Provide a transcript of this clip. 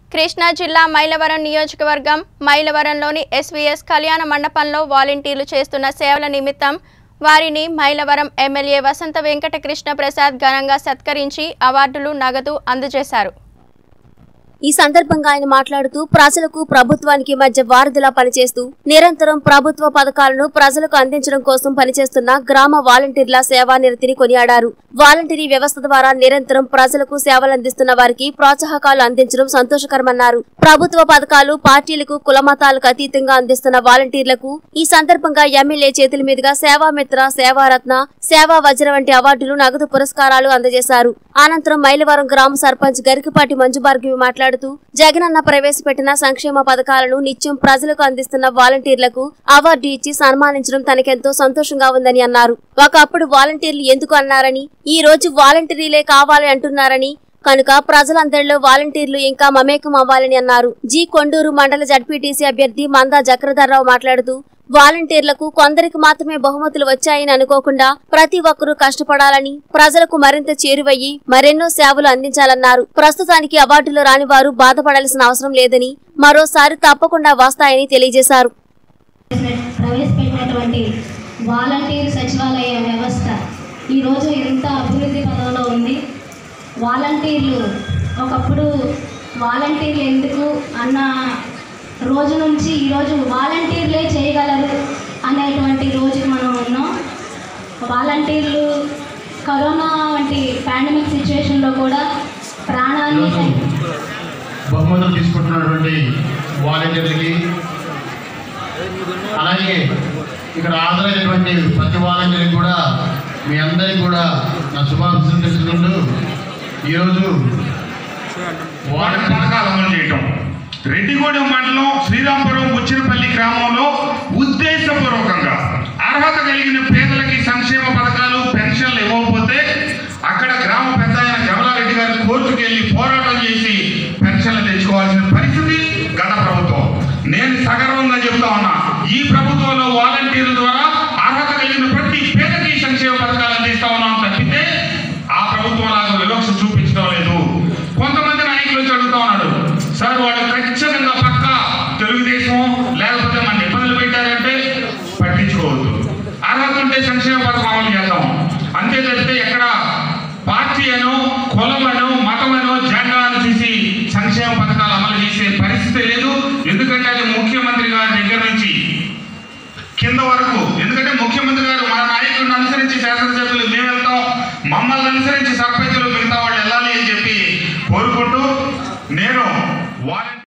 కృష్ణా జిల్లా మైలవరం నియోజకవర్గం మైలవరంలోని ఎస్వీఎస్ కళ్యాణ మండపంలో వాలంటీర్లు చేస్తున్న సేవల నిమిత్తం వారిని మైలవరం ఎమ్మెల్యే వసంత వెంకట కృష్ణ ప్రసాద్ ఘనంగా సత్కరించి అవార్డులు నగదు అందజేశారు ఈ సందర్భంగా ఆయన మాట్లాడుతూ ప్రజలకు ప్రభుత్వానికి మధ్య వారధిలా పనిచేస్తూ నిరంతరం ప్రభుత్వ పథకాలను ప్రజలకు అందించడం కోసం పనిచేస్తున్న గ్రామ వాలంటీర్ల సేవానిరతిని కొనియాడారు వాలంటీరీ వ్యవస్థ ద్వారా నిరంతరం ప్రజలకు సేవలందిస్తున్న వారికి ప్రోత్సాహకాలు అందించడం సంతోషకరమన్నారు ప్రభుత్వ పథకాలు పార్టీలకు కులమతాలకు అతీతంగా అందిస్తున్న వాలంటీర్లకు ఈ సందర్భంగా ఎమ్మెల్యే చేతుల మీదుగా సేవామిత్ర సేవారత్న సేవా వజ్ర వంటి అవార్డులు నగదు పురస్కారాలు అందజేశారు అనంతరం మైలవరం గ్రామ సర్పంచ్ గరికపాటి మంజుభార్గవి మాట్లాడుతూ జగనన్న ప్రవేశపెట్టిన సంక్షేమ పథకాలను నిత్యం ప్రజలకు అందిస్తున్న వాలంటీర్లకు అవార్డు ఇచ్చి సన్మానించడం తనకెంతో సంతోషంగా ఉందని అన్నారు ఒకప్పుడు వాలంటీర్లు ఎందుకు అన్నారని ఈ రోజు వాలంటీర్లే కావాలి అంటున్నారని కనుక ప్రజలందరిలో వాలంటీర్లు ఇంకా మమేకం అవ్వాలని అన్నారు జి కొండూరు మండల జడ్పీటీసీ అభ్యర్థి మందా జక్రధర్రావు మాట్లాడుతూ వాలంటీర్లకు కొందరికి మాత్రమే బహుమతులు వచ్చాయని అనుకోకుండా ప్రతి ఒక్కరూ కష్టపడాలని ప్రజలకు మరింత చేరువయ్యి మరెన్నో సేవలు అందించాలన్నారు ప్రస్తుతానికి అవార్డులు రాని వారు బాధపడాల్సిన అవసరం లేదని మరోసారి తప్పకుండా వస్తాయని తెలియజేశారు ప్రవేశపెట్టినటువంటి వాలంటీర్ సచివాలయ వ్యవస్థ ఈరోజు ఎంత అభివృద్ధి పదంలో ఉంది వాలంటీర్లు ఒకప్పుడు వాలంటీర్లు ఎందుకు అన్న రోజు నుంచి ఈరోజు వాలంటీర్లే చేయగలరు అనేటువంటి రోజుకి మనం ఉన్నాం వాలంటీర్లు కరోనా వంటి పాండమిక్ సిచ్యువేషన్లో కూడా ప్రాణాన్ని ఈరోజు బహుమతులు తీసుకుంటున్నటువంటి వాలంటీర్లకి అలాగే ఇక్కడ హాజరైనటువంటి ప్రతి వాలంటీర్కి కూడా మీ అందరికీ కూడా నా శుభాకాంక్షలు తెలుసుకుంటూ ఈరోజు వాళ్ళ వాలంటీర్ పథకాలు అమలు చేయటం రెడ్డిగూడెం మండలం శ్రీరాంపురం బుచ్చినపల్లి గ్రామంలో ఉద్దేశపూర్వకంగా అర్హత కలిగిన పేదలకి సంక్షేమ పథకాలు పెన్షన్లు ఇవ్వకపోతే అక్కడ గ్రామ పెద్ద ఆయన కమలారెడ్డి గారు కోర్టుకు వెళ్ళి పోరాటం చేసి పెన్షన్లు తెచ్చుకోవాల్సిన పరిస్థితి గత ప్రభుత్వం నేను సగర్వంగా చెప్తా ఉన్నా ఈ ప్రభుత్వంలో వాలంటీర్ల ద్వారా అర్హత కలిగిన ప్రతి పేదకి సంక్షేమ పథకాలు అందిస్తా ఉన్నాం తప్పితే ఆ ప్రభుత్వం లాగా వివక్ష చూపించడం లేదు కొంతమంది నాయకులు వచ్చి అడుగుతా ఉన్నాడు సార్ వాళ్ళు ఖచ్చితంగా పక్క తెలుగుదేశం లేకపోతే మన ఇబ్బందులు పెట్టారంటే పట్టించుకోవద్దు అర్హత ఉంటే సంక్షేమ పథకం అమలు చేద్దాం అంతే తప్పితే ఎక్కడ పార్టీ అనో కులమనో మతమనో జెండా అని చూసి సంక్షేమ పథకాలు అమలు చేసే పరిస్థితి లేదు ఎందుకంటే అది ముఖ్యమంత్రి గారి దగ్గర నుంచి కింద వరకు ఎందుకంటే ముఖ్యమంత్రి గారు మన నాయకుడిని అనుసరించి శాసనసభ్యులు మేము వెళ్తాం మమ్మల్ని అనుసరించి సర్పంచులు మిగతా వాళ్ళు వెళ్ళాలి అని చెప్పి కోరుకుంటూ నేను వాలంటీ